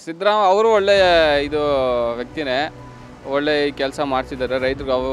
ಸಿದ್ದರಾಮ ಅವರು ಒಳ್ಳೆಯ ಇದು ವ್ಯಕ್ತಿನೇ ಒಳ್ಳೆ ಕೆಲಸ ಮಾಡಿಸಿದ್ದಾರೆ ರೈತರಿಗೆ ಅವು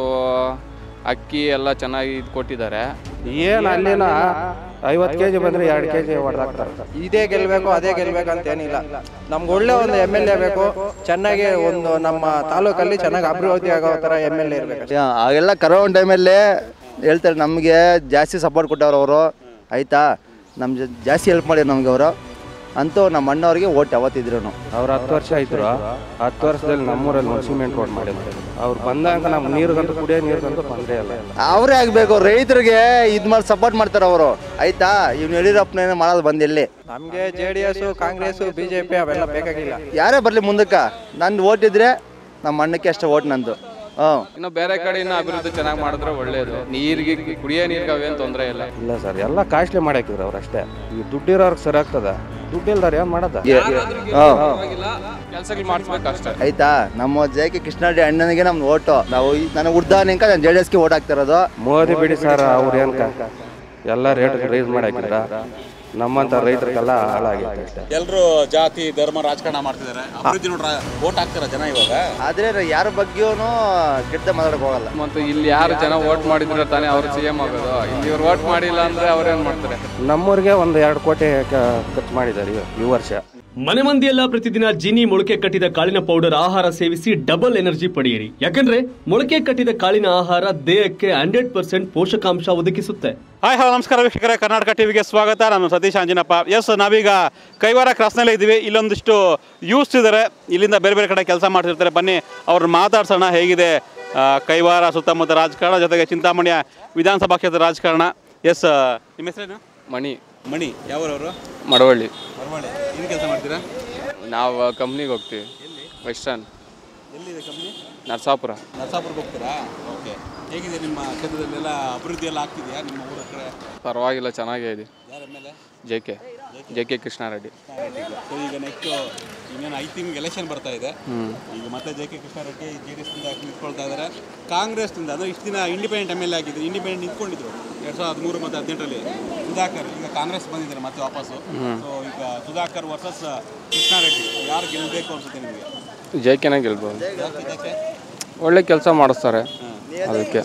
ಅಕ್ಕಿ ಎಲ್ಲ ಚೆನ್ನಾಗಿ ಇದು ಕೊಟ್ಟಿದ್ದಾರೆ ಏನು ಅಲ್ಲಿನ ಐವತ್ತು ಕೆ ಜಿ ಬಂದರೆ ಎರಡು ಕೆ ಜಿ ಹೊಡೆದಾಕ್ತಾರೆ ಇದೇ ಗೆಲ್ಬೇಕು ಅದೇ ಗೆಲ್ಬೇಕು ಅಂತ ಏನಿಲ್ಲ ನಮ್ಗೆ ಒಳ್ಳೆ ಒಂದು ಎಮ್ ಎಲ್ ಎ ಬೇಕು ಚೆನ್ನಾಗಿ ಒಂದು ನಮ್ಮ ತಾಲೂಕಲ್ಲಿ ಚೆನ್ನಾಗಿ ಅಭಿವೃದ್ಧಿ ಆಗೋ ಥರ ಎಮ್ ಎಲ್ ಎ ಇರಬೇಕು ಯಾ, ಆಗೆಲ್ಲ ಕರೋನಾ ಟೈಮಲ್ಲಿ ಹೇಳ್ತಾರೆ ನಮಗೆ ಜಾಸ್ತಿ ಸಪೋರ್ಟ್ ಕೊಟ್ಟವ್ರು ಅವರು ಆಯಿತಾ ನಮ್ಮ ಜ- ಜಾಸ್ತಿ ಹೆಲ್ಪ್ ಮಾಡಿ ನಮಗೆ ಅವರು ಅಂತೂ ನಮ್ಮ ಅಣ್ಣವ್ರಿಗೆ ಓಟ್ ಯಾವತ್ತಿದ್ರು ಅವ್ರು ಹತ್ತು ವರ್ಷ ಇದ್ರು ಹತ್ತು ವರ್ಷದಲ್ಲಿ ನಮ್ಮೂರಲ್ಲಿ ಒಂದು ಸಿಮೆಂಟ್ ರೋಡ್ ಮಾಡಿದ್ರು ಅವ್ರು ಬಂದಾಗ ನಮ್ಮ ನೀರಿಗಂತೂ ಕುಡಿಯೋ ನೀರಿಗಂತೂ ತೊಂದರೆ ಇಲ್ಲ ಅವರೇ ಆಗಬೇಕು ರೈತರಿಗೆ ಇದು ಮಾಡಿ ಸಪೋರ್ಟ್ ಮಾಡ್ತಾರೆ ಅವರು ಆಯಿತಾ ಇವ್ನು ಯಡಿಯೂರಪ್ಪನೇನು ಮಾಡೋದು ಬಂದಿಲ್ಲಿ ನಮಗೆ J D S Congress B J P ಅವೆಲ್ಲ ಬೇಕಾಗಿಲ್ಲ ಯಾರೇ ಬರಲಿ ಮುಂದಕ್ಕೆ ನಂದು ಓಟ್ ಇದ್ರೆ ನಮ್ಮ ಅಣ್ಣಕ್ಕೆ ಅಷ್ಟೇ ಓಟ್ ನಂದು ಹ್ಞೂ ಇನ್ನು ಬೇರೆ ಕಡೆ ಇನ್ನೂ ಅಭಿವೃದ್ಧಿ ಚೆನ್ನಾಗಿ ಮಾಡಿದ್ರೆ ಒಳ್ಳೆಯದು ನೀರಿಗೆ ಕುಡಿಯೋ ನೀರಿಗೆ ಅವೇನು ತೊಂದರೆ ಇಲ್ಲ ಇಲ್ಲ ಸರ್ ಎಲ್ಲ ಕಾಸ್ಟ್ಲಿ ಮಾಡಾಕಿದ್ರು ಅವ್ರು ಅಷ್ಟೇ ಈ ದುಡ್ಡಿರೋರ್ಗೆ ಸರಿ ಆಗ್ತದ ದುಡ್ಡಿಲ್ದಾರ ಏನು ಮಾಡೋದ ಹಾಂ ಕೆಲಸಗಳು ಮಾಡಿಸ್ಬೇಕು ಅಷ್ಟೇ ಆಯ್ತಾ ನಮ್ಮ ಜೆ ಕೆ ಕೃಷ್ಣಾಡಿ ಅಣ್ಣನಿಗೆ ನಮ್ಮ ಓಟು ನಾವು ಈ- ನನಗೆ ಉಡ್ದಾನಿಂಕ ನಾನು ಜೆ ಡಿ ಎಸ್ಗೆ ಓಟ್ ಹಾಕ್ತಿರೋದು ಮೋದಿ ಬಿಡಿ ಸರ್ ಅವ್ರು ಏನಕ ಎಲ್ಲ ರೇಟ್ ರೈಸ್ ಮಾಡಾಕಿದ್ರ ನಮ್ಮಂಥ ರೈತರಿಗೆಲ್ಲ ಹಾಳಾಗಿತ್ತು ಅಷ್ಟೇ ಎಲ್ಲರೂ ಜಾತಿ ಧರ್ಮ ರಾಜಕಾರಣ ಮಾಡ್ತಿದ್ದಾರೆ ಅಭಿವೃದ್ಧಿ ನೋಡ್ರ ಓಟ್ ಹಾಕ್ತಾರ ಜನ ಇವಾಗ ಆದರೆ ಯಾರ ಬಗ್ಗೆಯೂ ಕೆಟ್ಟ ಮಾತಾಡಕ್ಕೆ ಹೋಗಲ್ಲ ಮತ್ತು ಇಲ್ಲಿ ಯಾರು ಜನ ವೋಟ್ ಮಾಡಿದ್ರೆ ತಾನೇ ಅವ್ರು ಸಿ ಎಮ್ ಆಗೋದು ಇಲ್ಲಿ ಇವ್ರು ವೋಟ್ ಮಾಡಿಲ್ಲ ಅಂದರೆ ಅವ್ರೇನು ಮಾಡ್ತಾರೆ ನಮ್ಮೂರಿಗೆ ಒಂದು ಎರಡು ಕೋಟಿ ಕ- ಖರ್ಚು ಮಾಡಿದ್ದಾರೆ ಈ- ಈ ವರ್ಷ ಮನೆ ಮಂದಿಯೆಲ್ಲ ಪ್ರತಿದಿನ ಜೀನಿ ಮೊಳಕೆ ಕಟ್ಟಿದ ಕಾಳಿನ ಪೌಡರ್ ಆಹಾರ ಸೇವಿಸಿ ಡಬಲ್ ಎನರ್ಜಿ ಪಡೆಯಿರಿ ಯಾಕಂದ್ರೆ ಮೊಳಕೆ ಕಟ್ಟಿದ ಕಾಳಿನ ಆಹಾರ ದೇಹಕ್ಕೆ ಹಂಡ್ರೆಡ್ ಪರ್ಸೆಂಟ್ ಪೋಷಕಾಂಶ ಒದಗಿಸುತ್ತೆ ಹಾಯ್ ಹಲೋ ನಮಸ್ಕಾರ ವೀಕ್ಷಕರೇ ಕರ್ನಾಟಕ ಟಿವಿಗೆ ಸ್ವಾಗತ ನಾನು ಸತೀಶ್ ಆಂಜಿನಪ್ಪ ಎಸ್ ನಾವೀಗ ಕೈವಾರ ಕ್ರಾಸ್ನಲ್ಲೇ ಇದ್ದೀವಿ ಇಲ್ಲೊಂದಿಷ್ಟು ಯೂಸ್ ಇದ್ದಾರೆ ಇಲ್ಲಿಂದ ಬೇರೆ ಬೇರೆ ಕಡೆ ಕೆಲಸ ಮಾಡ್ತಿರ್ತಾರೆ ಬನ್ನಿ ಅವ್ರನ್ನ ಮಾತಾಡ್ಸೋಣ ಹೇಗಿದೆ ಆ, ಕೈವಾರ ಸುತ್ತಮುತ್ತ ರಾಜಕಾರಣ ಜೊತೆಗೆ ಚಿಂತಾಮಣಿಯ ವಿಧಾನಸಭಾ ಕ್ಷೇತ್ರದ ರಾಜಕಾರಣ ಎಸ್ ನಿಮ್ಮ ಹೆಸರೇನು ಮಣಿ ಮಣಿ ಯಾವೂರವರು ಮಡವಳ್ಳಿ ಪರವಾಳೆ ಏನು ಕೆಲಸ ಮಾಡ್ತೀರಾ ನಾವು ಕಂಪ್ನಿಗೆ ಹೋಗ್ತೀವಿ ವೆಸ್ಟರ್ನ್ ಎಲ್ಲಿದೆ ಕಂಪ್ನಿ ನರಸಾಪುರ ನರಸಾಪುರಕ್ಕೆ ಹೋಗ್ತೀರಾ ಓಕೆ ಹೇಗಿದೆ ನಿಮ್ಮ ಕ್ಷೇತ್ರದಲ್ಲೆಲ್ಲ ಅಭಿವೃದ್ಧಿ ಎಲ್ಲ ಆಗ್ತಿದೆಯಾ ನಿಮ್ಮ ಊರ ಕಡೆ ಪರವಾಗಿಲ್ಲ ಚೆನ್ನಾಗೇ ಇದೆ ಯಾರ ಮೇಲೆ J K J K Krishnareddy so ಈಗ ನೆಕ್ಸ್ಟ್ ಇನ್ನೇನು ಐದು ತಿಂಗಳು ಎಲೆಕ್ಷನ್ ಬರ್ತಾ ಇದೆ ಈಗ ಮತ್ತೆ J K Krishnareddy J D ಎಸ್ನಿಂದ ನಿಂತ್ಕೊಳ್ತಾ ಇದ್ದಾರೆ ಕಾಂಗ್ರೆಸ್ನಿಂದ ಅಂದರೆ ಇಷ್ಟು ದಿನ ಇಂಡಿಪೆಂಡೆಂಟ್ ಎಮ್ ಎಲ್ ಎ ಆಗಿದ್ರು ಇಂಡಿಪೆಂಡೆಂಟ್ ನಿಂತ್ಕೊಂಡಿದ್ರು ಎರಡು ಸಾವಿರದ ಹದಿಮೂರು ಮತ್ತು ಹದಿನೆಂಟರಲ್ಲಿ ಸುಧಾಕರ್ ಈಗ ಕಾಂಗ್ರೆಸ್ ಬಂದಿದ್ದಾರೆ ಮತ್ತೆ ವಾಪಸ್ಸು ಸೊ ಈಗ ಸುಧಾಕರ್ ವರ್ಸಸ್ ಕೃಷ್ಣಾರೆಡ್ಡಿ ಯಾರು ಗೆಲ್ಲಬೇಕು ಅನ್ಸುತ್ತೆ ನಿಮಗೆ ಜೆ ಕೆನೇ ಗೆಲ್ಬೋದು ಯಾಕೆ ಇದಕ್ಕೆ ಒಳ್ಳೆ ಕೆಲಸ ಮಾಡಿಸ್ತಾರೆ ಅದಕ್ಕೆ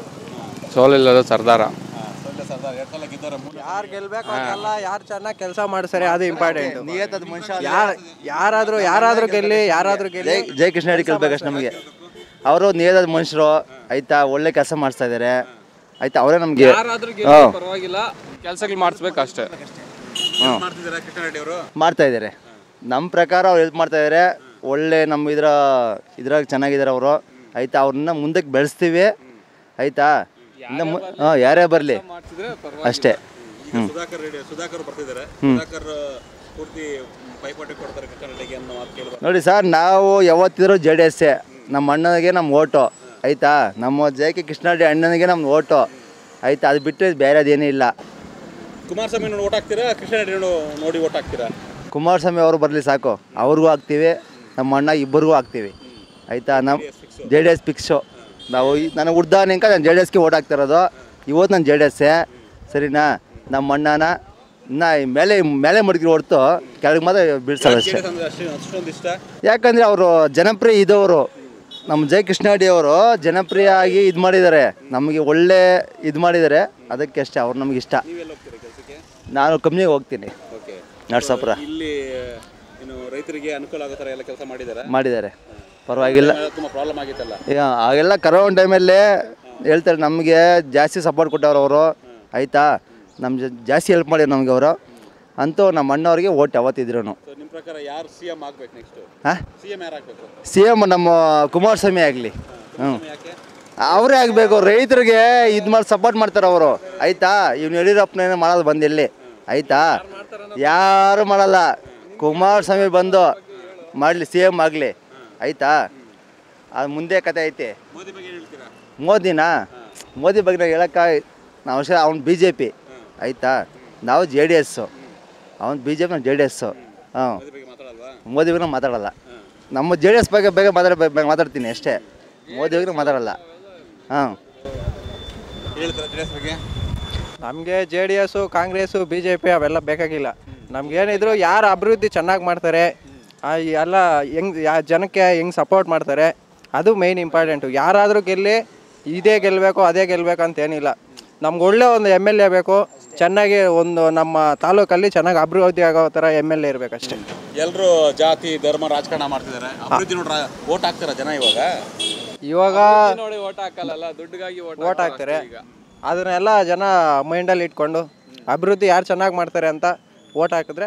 ಸೋಲಿಲ್ಲದ ಸರ್ದಾರ ಸೊಳ್ಳೆ ಸರ್ದಾರ್ ಎರಡು ಸಲ ಗೆದ್ದಾರೆ ಮೂರು ಯಾರು ಗೆಲ್ಬೇಕು ಅವ್ರಿಗೆಲ್ಲ ಯಾರು ಚೆನ್ನಾಗಿ ಕೆಲಸ ಮಾಡ್ತಾರೆ ಅದು ಇಂಪಾರ್ಟೆಂಟ್ ನಿಯತದ ಮನುಷ್ಯ ಯಾರು ಯಾರಾದ್ರೂ ಯಾರಾದ್ರೂ ಗೆಲ್ಲಿ ಯಾರಾದ್ರೂ ಗೆಲ್ಲಿ ಜೈ ಜೈ ಕೃಷ್ಣ ಅಡಿ ಕೇಳ್ಬೇಕಷ್ಟು ನಮಗೆ ಅವರು ನಿಯತದ ಮನುಷ್ಯರು ಆಯ್ತಾ ಒಳ್ಳೆ ಕೆಲಸ ಮಾಡಿಸ್ತಾ ಇದ್ದಾರೆ ಆಯ್ತಾ ಅವರೇ ನಮಗೆ ಯಾರಾದ್ರೂ ಪರವಾಗಿಲ್ಲ ಕೆಲಸಗಳು ಮಾಡಿಸ್ಬೇಕು ಅಷ್ಟೇ ಮಾಡ್ತಿದ್ದಾರೆ ಕೃಷ್ಣಾರೆಡ್ಡಿ ಅವರು ಮಾಡ್ತಾ ಇದ್ದಾರೆ ನಮ್ಮ ಪ್ರಕಾರ ಅವ್ರು ಹೆಲ್ಪ್ ಮಾಡ್ತಾ ಇದ್ದಾರೆ ಒಳ್ಳೆ ನಮ್ಮ ಇದ್ರ ಇದ್ರಾಗ ಚೆನ್ನಾಗಿದ್ದಾರೆ ಅವರು ಆಯ್ತಾ ಅವ್ರನ್ನ ಮುಂದಕ್ಕೆ ಬೆಳೆಸ್ತೀವಿ ಆಯ್ತಾ ಇನ್ನು ಮು- ಹಾಂ ಯಾರೇ ಬರಲಿ ಅಷ್ಟೇ ಹ್ಞೂ ಸುಧಾಕರ್ ರೆಡ್ಡಿ ಸುಧಾಕರ್ ಬರ್ತಿದ್ದಾರೆ ಸುಧಾಕರ್ ಪೂರ್ತಿ ಪೈಪೋಟಿ ಕೊಡ್ತಾರೆ ಕೃಷ್ಣಾರೆಡ್ಡಿಗೆ ಅನ್ನೋ ಮಾತು ಕೇಳಿ ನೋಡಿ ಸರ್ ನಾವು ಯಾವತ್ತಿದ್ರು ಜೆ ಡಿ ಎಸ್ಸೇ ನಮ್ಮ ಅಣ್ಣನಿಗೆ ನಮ್ಮ ಓಟು ಆಯ್ತಾ ನಮ್ಮ ಜೆ ಕೆ ಕೃಷ್ಣಾಡಿ ಅಣ್ಣನಿಗೆ ನಮ್ಮ ಓಟು ಆಯ್ತಾ ಅದು ಬಿಟ್ಟರೆ ಬೇರೆ ಅದೇನೂ ಇಲ್ಲ ಕುಮಾರಸ್ವಾಮಿ ನೋಡಿ ಓಟ್ ಹಾಕ್ತೀರಾ ಕೃಷ್ಣಾರೆಡ್ಡಿ ನೋಡಿ ಓಟ್ ಹಾಕ್ತೀರಾ ಕುಮಾರಸ್ವಾಮಿ ಅವರು ಬರಲಿ ಸಾಕು ಅವ್ರಿಗೂ ಹಾಕ್ತೀವಿ ನಮ್ಮ ಅಣ್ಣ ಇಬ್ಬರಿಗೂ ಹಾಕ್ತೀವಿ ಆಯಿತಾ ನಮ್ಮ ಜೆ ಡಿ ಎಸ್ ಫಿಕ್ಸು ನಾವು ಈ- ನನಗೆ ಉಡ್ದಾನಿಂಕ ನಾನು ಜೆ ಡಿ ಎಸ್ಗೆ ಓಟ್ ಹಾಕ್ತಿರೋದು ಇವತ್ತು ನಾನು ಜೆ ಡಿ ಎಸ್ಸೇ ಸರಿನಾ ನಮ್ಮ ಅಣ್ಣನ ನಾ ಮೇಲೆ ಮೇಲೆ ಮಡಗಿ ಹೊಡ್ತು ಕೆಳಗೆ ಮಾತ್ರ ಬೀಳ್ಸಲ್ಲ ಅಷ್ಟೇ ಅಂದ್ರೆ ಅಷ್ಟು ಅಷ್ಟೊಂದು ಇಷ್ಟ ಯಾಕಂದರೆ ಅವರು ಜನಪ್ರಿಯ ಇದ್ದವರು ನಮ್ಮ ಜೈ ಕೃಷ್ಣಾಡಿ ಅವರು ಜನಪ್ರಿಯ ಆಗಿ ಇದು ಮಾಡಿದ್ದಾರೆ ನಮಗೆ ಒಳ್ಳೆ ಇದು ಮಾಡಿದ್ದಾರೆ ಅದಕ್ಕೆ ಅಷ್ಟೇ ಅವ್ರು ನಮಗೆ ಇಷ್ಟ ನೀವೆಲ್ಲ ಹೋಗ್ತೀರಾ ಕೆಲಸಕ್ಕೆ ನಾನು ಕಂಪ್ನಿಗೆ ಹೋಗ್ತೀನಿ ಓಕೆ ನರಸಾಪುರ ಇಲ್ಲಿ ಏನು ರೈತರಿಗೆ ಅನುಕೂಲ ಆಗೋ ಥರ ಎಲ್ಲ ಕೆಲಸ ಮಾಡಿದ್ದಾರೆ ಮಾಡಿದ್ದಾರೆ ಪರವಾಗಿಲ್ಲ ತುಂಬ ಪ್ರಾಬ್ಲಮ್ ಆಗಿತ್ತಲ್ಲ ಈಗ ಆಗೆಲ್ಲ ಕರೋನಾ ಟೈಮಲ್ಲಿ ಹೇಳ್ತಾರೆ ನಮಗೆ ಜಾಸ್ತಿ ಸಪೋರ್ಟ್ ಕೊಟ್ಟವ್ರು ಅವರು ಆಯಿತಾ ನಮ್ಮ ಜ- ಜಾಸ್ತಿ ಹೆಲ್ಪ್ ಮಾಡಿ ನಮಗೆ ಅವರು ಅಂತೂ ನಮ್ಮ ಅಣ್ಣವ್ರಿಗೆ ಓಟ್ ಯಾವತ್ತಿದ್ರು ಸೊ ನಿಮ್ಮ ಪ್ರಕಾರ ಯಾರು ಸಿ ಎಮ್ ಆಗ್ಬೇಕು ನೆಕ್ಸ್ಟ್ ಹಾಂ ಸಿ ಎಮ್ ಯಾರು ಆಗ್ಬೇಕು ಸಿ ಎಮ್ ನಮ್ಮ ಕುಮಾರಸ್ವಾಮಿ ಆಗಲಿ ಹ್ಞೂ ಯಾಕೆ ಅವರೇ ಆಗಬೇಕು ರೈತರಿಗೆ ಇದು ಮಾಡಿ ಸಪೋರ್ಟ್ ಮಾಡ್ತಾರೆ ಅವರು ಆಯಿತಾ ಇವ್ನು ಯಡಿಯೂರಪ್ಪನೇನು ಮಾಡೋದು ಬಂದು ಇಲ್ಲಿ ಆಯಿತಾ ಯಾರು ಮಾಡಲ್ಲ ಕುಮಾರಸ್ವಾಮಿ ಬಂದು ಮಾಡಲಿ ಸಿ ಎಮ್ ಆಗಲಿ ಆಯಿತಾ ಅದು ಮುಂದೆ ಕತೆ ಐತಿ ಮೋದಿ ಬಗ್ಗೆ ಏನು ಹೇಳ್ತೀರಾ ಮೋದಿನಾ ಮೋದಿ ಬಗ್ಗೆ ನಾವು ಹೇಳಕ್ಕ ನಾವು ಅಷ್ಟೇ ಅವ್ನು ಬಿ ಜೆ ಪಿ ಆಯಿತಾ ನಾವು ಜೆ ಡಿ ಎಸ್ಸು ಅವ್ನು ಬಿ ಜೆ ಪಿ ನಾವು ಜೆ ಡಿ ಎಸ್ಸು ಹಾಂ ಮೋದಿ ಬಗ್ಗೆ ಮಾತಾಡಲ್ವಾ ಮೋದಿ ಬಗ್ಗೆ ನಾವು ಮಾತಾಡಲ್ಲ ನಮ್ಮ ಜೆ ಡಿ ಎಸ್ ಬಗ್ಗೆ ಬೇಗ ಮಾತಾಡ ಬೇಗ ಮಾತಾಡ್ತೀನಿ ಅಷ್ಟೇ ಮೋದಿ ಬಗ್ಗೆ ನಾವು ಮಾತಾಡಲ್ಲ ಹಾಂ ಹೇಳ್ತೀರಾ ಜೆ ಡಿ ಎಸ್ ಬಗ್ಗೆ ನಮಗೆ J D S Congress B J P ಅವೆಲ್ಲ ಬೇಕಾಗಿಲ್ಲ ನಮ್ಗೇನಿದ್ರು ಯಾರು ಅಭಿವೃದ್ಧಿ ಚೆನ್ನಾಗಿ ಮಾಡ್ತಾರೆ ಆ, ಈ ಎಲ್ಲ ಹೆಂಗ್ ಯಾ ಜನಕ್ಕೆ ಹೆಂಗ್ ಸಪೋರ್ಟ್ ಮಾಡ್ತಾರೆ ಅದು ಮೇಯ್ನ್ ಇಂಪಾರ್ಟೆಂಟು ಯಾರಾದರೂ ಗೆಲ್ಲಿ ಇದೇ ಗೆಲ್ಲಬೇಕು ಅದೇ ಗೆಲ್ಲಬೇಕು ಅಂತ ಏನಿಲ್ಲ ನಮ್ಗೆ ಒಳ್ಳೆ ಒಂದು ಎಮ್ ಎಲ್ ಎ ಬೇಕು ಚೆನ್ನಾಗಿ ಒಂದು ನಮ್ಮ ತಾಲೂಕಲ್ಲಿ ಚೆನ್ನಾಗಿ ಅಭಿವೃದ್ಧಿ ಆಗೋ ಥರ ಎಮ್ ಎಲ್ ಎ ಇರಬೇಕಷ್ಟೇ ಎಲ್ಲರೂ ಜಾತಿ ಧರ್ಮ ರಾಜಕಾರಣ ಮಾಡ್ತಿದ್ದಾರೆ ಅಭಿವೃದ್ಧಿ ನೋಡ್ರ ಓಟ್ ಹಾಕ್ತಾರ ಜನ ಇವಾಗ ಇವಾಗ ನೋಡಿ ಓಟ್ ಹಾಕಲ್ಲ ದುಡ್ಡಿಗಾಗಿ ಓಟ್ ಓಟ್ ಹಾಕ್ತಾರೆ ಅದನ್ನೆಲ್ಲ ಜನ ಮೈಂಡಲ್ಲಿ ಇಟ್ಕೊಂಡು ಅಭಿವೃದ್ಧಿ ಯಾರು ಚೆನ್ನಾಗಿ ಮಾಡ್ತಾರೆ ಅಂತ ಓಟ್ ಹಾಕಿದ್ರೆ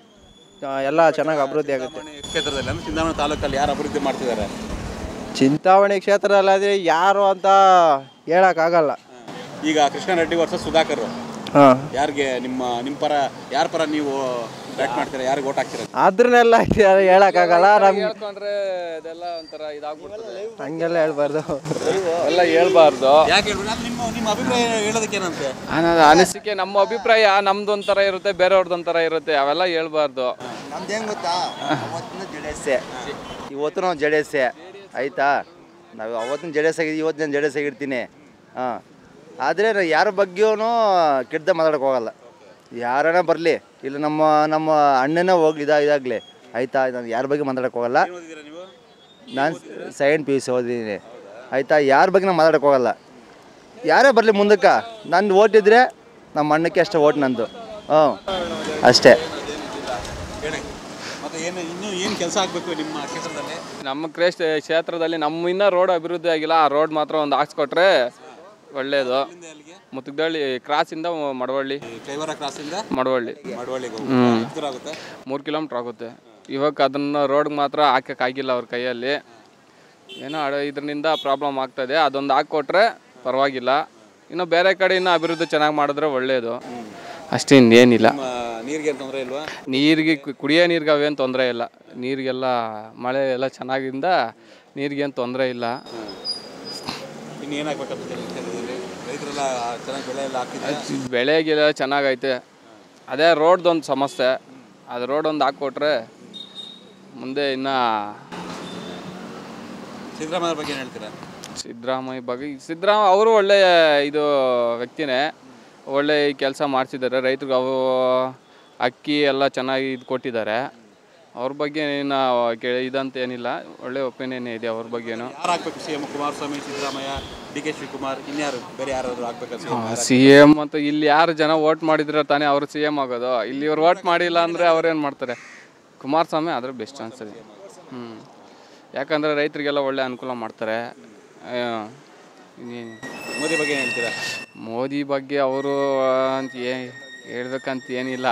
ಆ, ಎಲ್ಲ ಚೆನ್ನಾಗಿ ಅಭಿವೃದ್ಧಿ ಆಗುತ್ತೆ ಚಿಂತಾಮಣಿ ಕ್ಷೇತ್ರದಲ್ಲಿ ಅಂದ್ರೆ ಚಿಂತಾಮಣಿ ತಾಲೂಕಲ್ಲಿ ಯಾರು ಅಭಿವೃದ್ಧಿ ಮಾಡ್ತಿದ್ದಾರೆ ಚಿಂತಾಮಣಿ ಕ್ಷೇತ್ರದಲ್ಲಾದರೆ ಯಾರು ಅಂತ ಹೇಳೋಕ್ಕಾಗಲ್ಲ ಈಗ ಕೃಷ್ಣ ರೆಡ್ಡಿ ವರ್ಸಸ್ ಸುಧಾಕರ್ ಹಾಂ ಯಾರಿಗೆ ನಿಮ್ಮ ನಿಮ್ಮ ಪರ ಯಾರ ಪರ ನೀವು ಬ್ಯಾಟ್ ಮಾಡ್ತೀರಾ ಯಾರಿಗೆ ಓಟ್ ಹಾಕ್ತೀರಾ ಅದ್ರನ್ನೆಲ್ಲ ಹೇಳಕ್ಕಾಗಲ್ಲ ನಮ್ಗೆ ಹೇಳ್ಕೊಂಡ್ರೆ ಇದೆಲ್ಲ ಒಂಥರ ಇದಾಗ್ಬಿಡ್ತದೆ ಹಂಗೆಲ್ಲ ಹೇಳ್ಬಾರ್ದು ಎಲ್ಲ ಹೇಳ್ಬಾರ್ದು ಯಾಕೆ ಹೇಳ್ಬಿಡಿ ಅದು ನಿಮ್ಮ ನಿಮ್ಮ ಅಭಿಪ್ರಾಯ ಹೇಳೋದಕ್ಕೆ ಏನಂತೆ ಅನ್ನೋದು ಅನಿಸಿಕೆ ನಮ್ಮ ಅಭಿಪ್ರಾಯ ನಮ್ದು ಒಂಥರ ಇರುತ್ತೆ ಬೇರೆಯವ್ರದ್ದು ಒಂಥರ ಇರುತ್ತೆ ಅವೆಲ್ಲ ಹೇಳ್ಬಾರ್ದು ನಮ್ದು ಹೆಂಗೆ ಗೊತ್ತಾ ಅವತ್ತಿನ ಜೆ ಡಿ ಎಸ್ಸೇ ಇವತ್ತು ನಾವು ಜೆ ಡಿ ಎಸ್ಸೇ ಆಯಿತಾ ನಾವು ಅವತ್ತಿನ ಜೆ ಡಿ ಎಸ್ ಆಗಿದ್ದೀವಿ ಇವತ್ತು ನಾನು ಜೆ ಡಿ ಎಸ್ ಆಗಿರ್ತೀನಿ ಹಾಂ ಆದರೆ ಯಾರ ಬಗ್ಗೆಯೂ ಕೆಟ್ಟದ ಮಾತಾಡೋಕೆ ಹೋಗಲ್ಲ ಯಾರನ್ನ ಬರಲಿ ಇಲ್ಲ ನಮ್ಮ ನಮ್ಮ ಅಣ್ಣನೇ ಹೋಗ್ಲಿ ಇದಾ ಇದಾಗಲಿ ಆಯಿತಾ ನಾನು ಯಾರ ಬಗ್ಗೆ ಮಾತಾಡೋಕೆ ಹೋಗಲ್ಲ ಓದಿದ್ದೀರಾ ನೀವು ನಾನು ಸೆಕೆಂಡ್ ಪಿ ಯು ಸಿ ಓದಿದ್ದೀನಿ ಆಯಿತಾ ಯಾರ ಬಗ್ಗೆ ನಾನು ಮಾತಾಡೋಕೆ ಹೋಗಲ್ಲ ಯಾರೇ ಬರಲಿ ಮುಂದಕ್ಕೆ ನಂದು ಓಟ್ ಇದ್ದರೆ ನಮ್ಮ ಅಣ್ಣಕ್ಕೆ ಅಷ್ಟೇ ಓಟ್ ನಂದು ಹ್ಞೂ ಅಷ್ಟೇ ಹೇಳಿ ಮತ್ತೆ ಏನು ಇನ್ನೂ ಏನು ಕೆಲಸ ಆಗಬೇಕು ನಿಮ್ಮ ಕ್ಷೇತ್ರದಲ್ಲಿ ನಮ್ಮ ಕ್ರೇಸ್ ಕ್ಷೇತ್ರದಲ್ಲಿ ನಮ್ಮ ಇನ್ನೂ ರೋಡ್ ಅಭಿವೃದ್ಧಿ ಆಗಿಲ್ಲ ಆ ರೋಡ್ ಮಾತ್ರ ಒಂದು ಹಾಕ್ಸ್ಕೊಟ್ರೆ ಒಳ್ಳೇದು ಮುತ್ತುಗದಳ್ಳಿ ಕ್ರಾಸಿಂದ ಮಡವಳ್ಳಿ ಈ ಕೈವರ ಕ್ರಾಸಿಂದ ಮಡವಳ್ಳಿ ಮಡವಳ್ಳಿಗೆ ದೂರ ಆಗುತ್ತೆ ಮೂರು ಕಿಲೋಮೀಟ್ರ್ ಆಗುತ್ತೆ ಇವಾಗ ಅದನ್ನು ರೋಡ್ಗೆ ಮಾತ್ರ ಹಾಕೋಕ್ಕಾಗಿಲ್ಲ ಅವ್ರ ಕೈಯಲ್ಲಿ ಏನೋ ಅಡ ಇದರಿಂದ ಪ್ರಾಬ್ಲಮ್ ಆಗ್ತದೆ ಅದೊಂದು ಹಾಕ್ಕೊಟ್ರೆ ಪರವಾಗಿಲ್ಲ ಇನ್ನು ಬೇರೆ ಕಡೆ ಇನ್ನೂ ಅಭಿವೃದ್ಧಿ ಚೆನ್ನಾಗಿ ಮಾಡಿದ್ರೆ ಒಳ್ಳೆಯದು ಅಷ್ಟೇ ಇನ್ನೇನಿಲ್ಲ ನಿಮ್ಮ ನೀರಿಗೆ ತೊಂದರೆ ಇಲ್ವಾ ನೀರಿಗೆ ಕು- ಕುಡಿಯೋ ನೀರಿಗೆ ಅವೇನು ತೊಂದರೆ ಇಲ್ಲ ನೀರಿಗೆಲ್ಲ ಮಳೆ ಎಲ್ಲ ಚೆನ್ನಾಗಿಂದ ನೀರಿಗೇನು ತೊಂದರೆ ಇಲ್ಲ ಇನ್ನು ಏನಾಗಬೇಕಂತ ಕ್ಷೇತ್ರದಲ್ಲಿ ರೈತರೆಲ್ಲ ಚೆನ್ನಾಗಿ ಬೆಳೆ ಎಲ್ಲ ಹಾಕಿದ್ದಾರೆ ಬೆಳೆಗೆಲ್ಲ ಚೆನ್ನಾಗೈತೆ ಅದೇ ರೋಡ್ದೊಂದು ಸಮಸ್ಯೆ ಅದು ರೋಡ್ ಒಂದು ಹಾಕ್ಕೊಟ್ರೆ ಮುಂದೆ ಇನ್ನು ಸಿದ್ದರಾಮಯ್ಯ ಬಗ್ಗೆ ಏನು ಹೇಳ್ತೀರಾ ಸಿದ್ದರಾಮಯ್ಯ ಬಗ್ಗೆ ಸಿದ್ದರಾಮಯ್ಯ ಅವರು ಒಳ್ಳೆ ಇದು ವ್ಯಕ್ತಿನೇ ಒಳ್ಳೆ ಕೆಲಸ ಮಾಡಿಸಿದ್ದಾರೆ ರೈತರಿಗೆ ಅವು ಅಕ್ಕಿ ಎಲ್ಲ ಚೆನ್ನಾಗಿ ಇದು ಕೊಟ್ಟಿದ್ದಾರೆ ಅವ್ರ ಬಗ್ಗೆ ಇನ್ನು ಕೇ ಇದಂತ ಏನಿಲ್ಲ ಒಳ್ಳೆ ಒಪಿನಿಯನ್ ಇದೆ ಅವ್ರ ಬಗ್ಗೆನೂ ಯಾರು ಆಗ್ಬೇಕು C M Kumaraswamy Siddaramaiah D K Shivakumar ಇನ್ಯಾರು ಬೇರೆ ಯಾರಾದ್ರು ಆಗ್ಬೇಕಾ ಸಿ ಎಂ ಸಿ ಎಮ್ ಮತ್ತು ಇಲ್ಲಿ ಯಾರು ಜನ ವೋಟ್ ಮಾಡಿದ್ರೆ ತಾನೇ ಅವರು ಸಿ ಎಮ್ ಆಗೋದು ಇಲ್ಲಿ ಇವ್ರು ವೋಟ್ ಮಾಡಿಲ್ಲ ಅಂದರೆ ಅವ್ರೇನು ಮಾಡ್ತಾರೆ ಕುಮಾರಸ್ವಾಮಿ ಆದರೆ ಬೆಸ್ಟ್ ಅನ್ಸದೆ ಹ್ಞೂ ಯಾಕಂದರೆ ರೈತರಿಗೆಲ್ಲ ಒಳ್ಳೆ ಅನುಕೂಲ ಮಾಡ್ತಾರೆ ಆ, ಇನ್ನೇನು ಮೋದಿ ಬಗ್ಗೆ ಏನು ಹೇಳ್ತೀರಾ ಮೋದಿ ಬಗ್ಗೆ ಅವರು ಅಂತ ಏ ಹೇಳ್ಬೇಕಂತ ಏನಿಲ್ಲ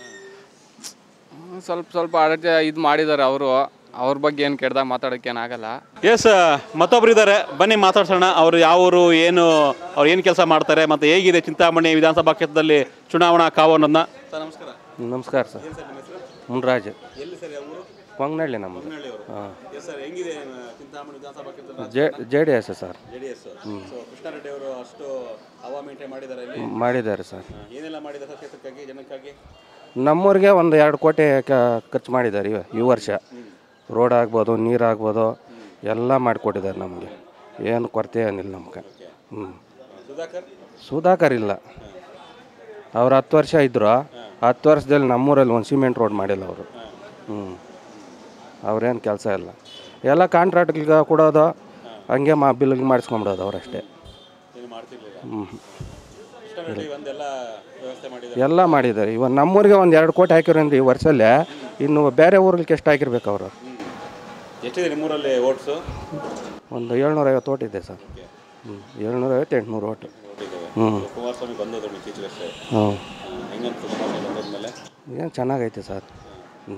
ಹ್ಮ್, ಸ್ವಲ್ಪ ಸ್ವಲ್ಪ ಅಡಚಣೆ ಇದು ಮಾಡಿದ್ದಾರೆ ಅವರು ಅವ್ರ ಬಗ್ಗೆ ಏನು ಕೆಡ್ದಾಗ ಮಾತಾಡೋಕ್ಕೇನಾಗಲ್ಲ ಎಸ್ ಮತ್ತೊಬ್ರು ಇದ್ದಾರೆ ಬನ್ನಿ ಮಾತಾಡ್ಸೋಣ ಅವರು ಯಾವ ಊರು ಏನು ಅವ್ರು ಏನು ಕೆಲಸ ಮಾಡ್ತಾರೆ ಮತ್ತು ಹೇಗಿದೆ ಚಿಂತಾಮಣಿ ವಿಧಾನಸಭಾ ಕ್ಷೇತ್ರದಲ್ಲಿ ಚುನಾವಣಾ ಕಾವು ಅನ್ನೋದನ್ನ ಸರ್ ನಮಸ್ಕಾರ ನಮಸ್ಕಾರ ಸರ್ ಮುನ್ರಾಜ್ ಎಲ್ಲಿ ಸರ್ ಯಾವ ಊರು ಕೊಂಗ್ನಳ್ಳಿ ನಮ್ಮದು ಹಾಂ ಎಸ್ ಸರ್ ಹೆಂಗಿದೆ ಚಿಂತಾಮಣಿ ವಿಧಾನಸಭಾ ಕ್ಷೇತ್ರದ J J D S sir J D S so Krishnareddy ಅವರು ಅಷ್ಟು ಹವಾ ಮೇಂಟೈನ್ ಮಾಡಿದ್ದಾರೆ ಇಲ್ಲಿ ಮಾಡಿದ್ದಾರೆ ಸರ್ ಹಾ, ಏನೆಲ್ಲ ಮಾಡಿದ್ದಾರೆ ಸರ್ ಕ್ಷೇತ್ರಕ್ಕಾಗಿ ಜನಕ್ಕಾಗಿ ನಮ್ಮೂರಿಗೆ ಒಂದು ಎರಡು ಕೋಟಿ ಕ- ಖರ್ಚು ಮಾಡಿದ್ದಾರೆ ಇವ ಈ ವರ್ಷ ರೋಡ್ ಆಗ್ಬೋದು ನೀರು ಆಗ್ಬೋದು ಎಲ್ಲ ಮಾಡಿಕೊಟ್ಟಿದ್ದಾರೆ ನಮಗೆ ಏನು ಕೊರತೆ ಏನಿಲ್ಲ ನಮ್ಗೆ ಹ್ಞೂ ಸುಧಾಕರ್ ಸುಧಾಕರ್ ಇಲ್ಲ ಅವ್ರು ಹತ್ತು ವರ್ಷ ಇದ್ದರು ಹತ್ತು ವರ್ಷದಲ್ಲಿ ನಮ್ಮೂರಲ್ಲಿ ಒಂದು ಸಿಮೆಂಟ್ ರೋಡ್ ಮಾಡಿಲ್ಲ ಅವರು ಹ್ಞೂ ಅವ್ರೇನು ಕೆಲಸ ಇಲ್ಲ ಎಲ್ಲ ಕಾಂಟ್ರಾಕ್ಟ್ಗೆ ಕೊಡೋದು ಹಂಗೆ ಮಾ ಬಿಲ್ಗೆ ಮಾಡಿಸ್ಕೊಂಬಿಡೋದು ಅವರಷ್ಟೇ ಏನು ಮಾಡ್ತಿರ್ಲಿಲ್ಲ ಹ್ಞೂ ಕೃಷ್ಣಾರೆಡ್ಡಿ ಒಂದೆಲ್ಲ ವ್ಯವಸ್ಥೆ ಮಾಡಿದ್ದಾರೆ ಎಲ್ಲ ಮಾಡಿದ್ದಾರೆ ಇವಾಗ ನಮ್ಮೂರಿಗೆ ಒಂದು ಎರಡು ಕೋಟಿ ಹಾಕಿರೋಂದ್ರೆ ಈ ವರ್ಷಲ್ಲೇ ಇನ್ನು ಬೇರೆ ಊರಿಗೆ ಎಷ್ಟು ಹಾಕಿರ್ಬೇಕು ಅವರು ಎಷ್ಟಿದೆ ನಿಮ್ಮೂರಲ್ಲಿ ಓಟ್ಸು ಒಂದು ಏಳ್ನೂರೈವತ್ತು ಓಟ್ ಇದೆ ಸರ್ ಹ್ಞೂ ಏಳ್ನೂರೈವತ್ತು ಎಂಟುನೂರು ಓಟು ಹ್ಞೂ ಕುಮಾರಸ್ವಾಮಿ ಬಂದೋದ್ರು ಇತ್ತೀಚೆಗಷ್ಟೇ ಹ್ಞೂ ಹೆಂಗಂತ ಕುಮಾರಸ್ವಾಮಿ ಬಂದದ್ಮೇಲೆ ಏನು ಚೆನ್ನಾಗೈತೆ ಸರ್ ಹ್ಞೂ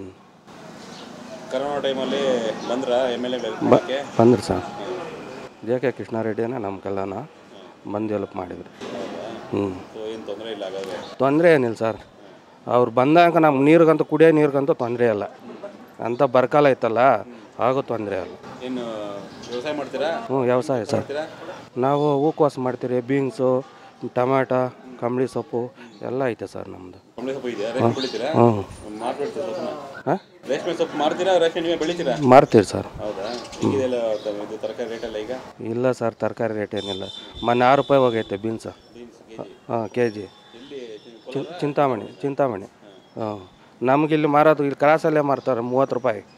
ಕರೋನಾ ಟೈಮಲ್ಲಿ ಬಂದ್ರ ಎಮ್ ಎಲ್ ಬ ಎ ಬಂದ್ರಿ ಸರ್ ಜೆ ಕೆ ಕೃಷ್ಣಾರೆಡ್ಡಿನ ನಮ್ಮ ಕಲ್ಯಾಣ ಬಂದು ಹೆಲ್ಪ್ ಮಾಡಿದ್ರು ಹ್ಞೂ ಸೊ ಏನು ತೊಂದರೆ ಇಲ್ಲ ಹಾಗಾದ್ರೆ ತೊಂದರೆ ಏನಿಲ್ಲ ಸರ್ ಅವ್ರು ಬಂದಾಗ ನಮ್ಗೆ ನೀರಿಗಂತೂ ಕುಡಿಯೋ ನೀರಿಗಂತೂ ತೊಂದರೆ ಇಲ್ಲ ಅಂತ ಬರಗಾಲ ಐತಲ್ಲ ಆಗೋ ತೊಂದರೆ ಇಲ್ಲ ಏನು ವ್ಯವಸಾಯ ಮಾಡ್ತೀರಾ ಹ್ಞೂ ವ್ಯವಸಾಯ ಸರ್ ನಾವು ಹೂಕೋಸು ಮಾಡ್ತೀರಿ ಬೀನ್ಸು ಟೊಮ್ಯಾಟೊ ಕಂಬಳಿ ಸೊಪ್ಪು ಎಲ್ಲ ಐತೆ ಸರ್ ನಮ್ಮದು ಕಂಬಳಿ ಸೊಪ್ಪು ಇದೆಯಾ ರೇಷ್ಮೆ ಬೆಳಿತೀರಾ ಹ್ಞೂ ಮಾರ್ಬಿಡ್ತೀರಾ ಸೊಪ್ಪನ್ನ ಹಾಂ ರೇಷ್ಮೆ ಸೊಪ್ಪು ಮಾರ್ತೀರಾ ರೇಷ್ಮೆ ನೀವೇ ಬೆಳಿತೀರಾ ಮಾರ್ತೀವಿ ಸರ್ ಹೌದಾ ಹೇಗಿದೆಲ್ಲ ಇದು ತರಕಾರಿ ರೇಟ್ ಎಲ್ಲ ಈಗ ಇಲ್ಲ ಸರ್ ತರಕಾರಿ ರೇಟ್ ಏನಿಲ್ಲ ಮೊನ್ನೆ ಆರು ರೂಪಾಯಿ ಹೋಗೈತೆ ಬೀನ್ಸ್ ಬೀನ್ಸ್ ಕೆ ಜಿ ಹಾಂ ಕೆ ಜಿ ಎಲ್ಲಿ ಚಿಂತಾಮಣಿ ಚಿಂತಾಮಣಿ ಹಾಂ ನಮಗಿಲ್ಲಿ ಮಾರೋದು ಇಲ್ಲಿ ಕ್ರಾಸಲ್ಲೇ ಮಾರ್ತಾರೆ ಮೂವತ್ತು ರೂಪಾಯಿ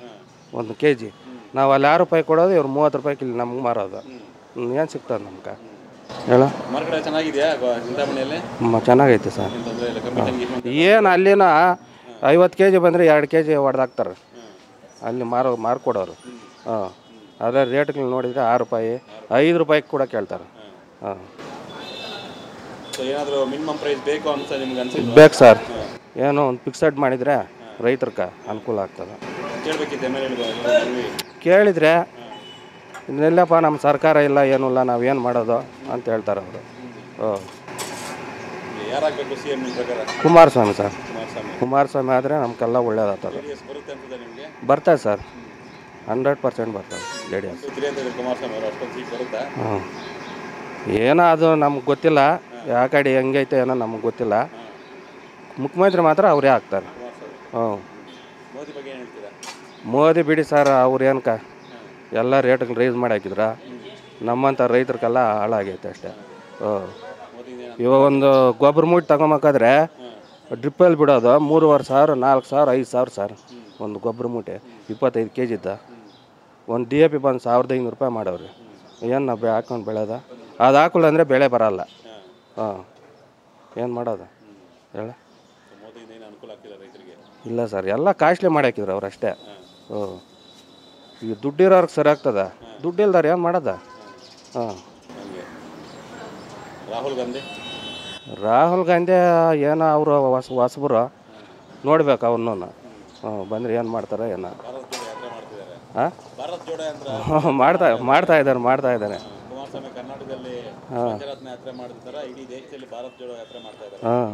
ಒಂದು ಕೆ ಜಿ ನಾವು ಅಲ್ಲಿ ಆರು ರೂಪಾಯಿ ಕೊಡೋದು ಇವ್ರು ಮೂವತ್ತು ರೂಪಾಯಿ ಇಲ್ಲಿ ನಮ್ಗೆ ಮಾರೋದು ಏನು ಸಿಗ್ತದೆ ನಮ್ಗೆ ಹೇಳ ಮಾರ್ಕೆಟ್ ಚೆನ್ನಾಗಿದೆಯಾ ಗೋ- ಚಿಂತಾಮಣಿಯಲ್ಲಿ ಮ ಚೆನ್ನಾಗೈತೆ ಸರ್ ಏನು ತೊಂದರೆ ಇಲ್ಲ ಕಮ್ಮಿ ತಂಗಿ ಏನು ಅಲ್ಲಿನ ಐವತ್ತು ಕೆ ಜಿ ಬಂದರೆ ಎರಡು ಕೆ ಜಿ ಹೊಡೆದಾಕ್ತಾರೆ ಅಲ್ಲಿ ಮಾರೋ ಮಾರ್ಕೊಡೋರು ಹಾಂ ಅದೇ ರೇಟ್ಗಳು ನೋಡಿದರೆ ಆರು ರೂಪಾಯಿ ಐದು ರೂಪಾಯಿ ಕೂಡ ಕೇಳ್ತಾರೆ ಹಾಂ ಸೊ ಏನಾದರೂ ಮಿನಿಮಮ್ ಪ್ರೈಸ್ ಬೇಕು ಅಂತ ನಿಮ್ಗೆ ಅನ್ಸಿಲ್ವಾ ಬೇಕು ಸರ್ ಏನೋ ಒಂದು ಫಿಕ್ಸೆಡ್ ಮಾಡಿದರೆ ರೈತರಿಗೆ ಅನುಕೂಲ ಆಗ್ತದೆ ಕೇಳಬೇಕಿತ್ತು ಎಮ್ ಎಲ್ ಎ ಕೇಳಿದರೆ ಇನ್ನೆಲ್ಲಪ್ಪ ನಮ್ಮ ಸರ್ಕಾರ ಇಲ್ಲ ಏನೂ ಇಲ್ಲ ನಾವೇನು ಮಾಡೋದು ಅಂತ ಹೇಳ್ತಾರೆ ಅವರು ಹಾಂ ಯಾರಾಗಬೇಕು ಸಿ ಎಂ ನಿಮ್ಮ ಪ್ರಕಾರ ಕುಮಾರಸ್ವಾಮಿ ಸರ್ ಕುಮಾರಸ್ವಾಮಿ ಕುಮಾರಸ್ವಾಮಿ ಆದರೆ ನಮಗೆಲ್ಲ ಒಳ್ಳೇದಾಗ್ತದೆ ಜೆ ಡಿ ಎಸ್ ಬರುತ್ತೆ ಅನ್ಸುತ್ತೆ ನಿಮಗೆ ಬರ್ತದೆ ಸರ್ ಹಂಡ್ರೆಡ್ ಪರ್ಸೆಂಟ್ ಬರ್ತದೆ ಜೆ ಡಿ ಎಸ್ ತಿರಿ ಅಂತ ಕುಮಾರಸ್ವಾಮಿ ಅವರು ಅಷ್ಟೊಂದು ಸೀಟ್ ಬರುತ್ತಾ ಹ್ಞೂ ಏನೋ ಅದು ನಮ್ಗೆ ಗೊತ್ತಿಲ್ಲ ಯಾವ ಕಡೆ ಹೆಂಗೈತೆ ಏನೋ ನಮಗೆ ಗೊತ್ತಿಲ್ಲ ಮುಖ್ಯಮಂತ್ರಿ ಮಾತ್ರ ಅವರೇ ಆಗ್ತಾರೆ ಹ್ಞೂ ಮೋದಿ ಬಗ್ಗೆ ಏನು ಹೇಳ್ತೀರಾ ಮೋದಿ ಬಿಡಿ ಸರ್ ಅವ್ರು ಏನಕ ಎಲ್ಲ ರೇಟ್ಗಳು ರೈಸ್ ಮಾಡಿ ಹಾಕಿದ್ರ ನಮ್ಮಂಥ ರೈತರಿಗೆಲ್ಲ ಹಾಳಾಗೈತೆ ಅಷ್ಟೇ ಹ್ಞೂ ಇವಾಗ ಒಂದು ಗೊಬ್ಬರ ಮೂಟೆ ತಗೊಂಬೇಕಾದ್ರೆ ಡ್ರಿಪ್ಪಲ್ಲಿ ಬಿಡೋದು ಮೂರುವರೆ ಸಾವಿರ ನಾಲ್ಕು ಸಾವಿರ ಐದು ಸಾವಿರ ಸರ್ ಒಂದು ಗೊಬ್ಬರ ಮೂಟೆ ಇಪ್ಪತ್ತೈದು ಕೆ ಜಿದ್ದ ಒಂದು ಡಿ ಎ ಪಿ ಬಂದು ಸಾವಿರದ ಐನೂರು ರೂಪಾಯಿ ಮಾಡವ್ರಿ ಏನು ನಾವು ಬೆ ಹಾಕೊಂಡು ಬೆಳೆದ ಅದು ಹಾಕಲ್ಲ ಅಂದರೆ ಬೆಳೆ ಬರಲ್ಲ ಹಾಂ ಏನು ಮಾಡೋದು ಹೇಳ ಮೋದಿಯಿಂದ ಏನು ಅನುಕೂಲ ಆಗ್ತಿಲ್ಲ ರೈತರಿಗೆ ಇಲ್ಲ ಸರ್ ಎಲ್ಲ ಕಾಸ್ಟ್ಲಿ ಮಾಡಿ ಹಾಕಿದ್ರು ಅವ್ರು ಅಷ್ಟೇ ಹ್ಞೂ ಈಗ ದುಡ್ಡಿರೋರ್ಗೆ ಸರಿ ಆಗ್ತದ ದುಡ್ಡು ಇಲ್ದಾರ ಏನು ಮಾಡೋದ ಹಾಂ ಹಂಗೆ ರಾಹುಲ್ ಗಾಂಧಿ ರಾಹುಲ್ ಗಾಂಧಿ ಏನೋ ಅವರು ಹೊಸ ಹೊಸಬರು ನೋಡ್ಬೇಕು ಅವನ್ನೂ ಹ್ಞೂ ಬಂದರೆ ಏನು ಮಾಡ್ತಾರೆ ಏನೋ ಭಾರತ್ ಜೋಡೋ ಯಾತ್ರೆ ಮಾಡ್ತಿದ್ದಾರೆ ಹಾಂ ಭಾರತ್ ಜೋಡೋ ಯಂತ್ರ ಮಾಡ್ತಾ ಮಾಡ್ತಾ ಇದ್ದಾರೆ ಮಾಡ್ತಾ ಇದ್ದಾರೆ ಕುಮಾರಸ್ವಾಮಿ ಕರ್ನಾಟಕದಲ್ಲಿ ಪಂಚರತ್ನ ಯಾತ್ರೆ ಮಾಡ್ತಿದ್ದಾರೆ ಇಡೀ ದೇಶದಲ್ಲಿ ಭಾರತ್ ಜೋಡೋ ಯಾತ್ರೆ ಮಾಡ್ತಾ ಇದ್ದಾರೆ ಹಾಂ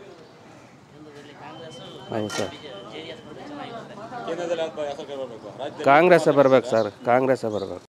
ಹೌದು ಸರ್ ಕೇಂದ್ರದಲ್ಲಿ ಯಾವ ಯಾವ ಸರ್ಕಾರ ಬರಬೇಕು ರಾಜ್ಯದಲ್ಲಿ ಕಾಂಗ್ರೆಸ್ಸೇ ಬರ್ಬೇಕು ಸರ್ ಕಾಂಗ್ರೆಸ್ಸೇ ಬರ್ಬೇಕು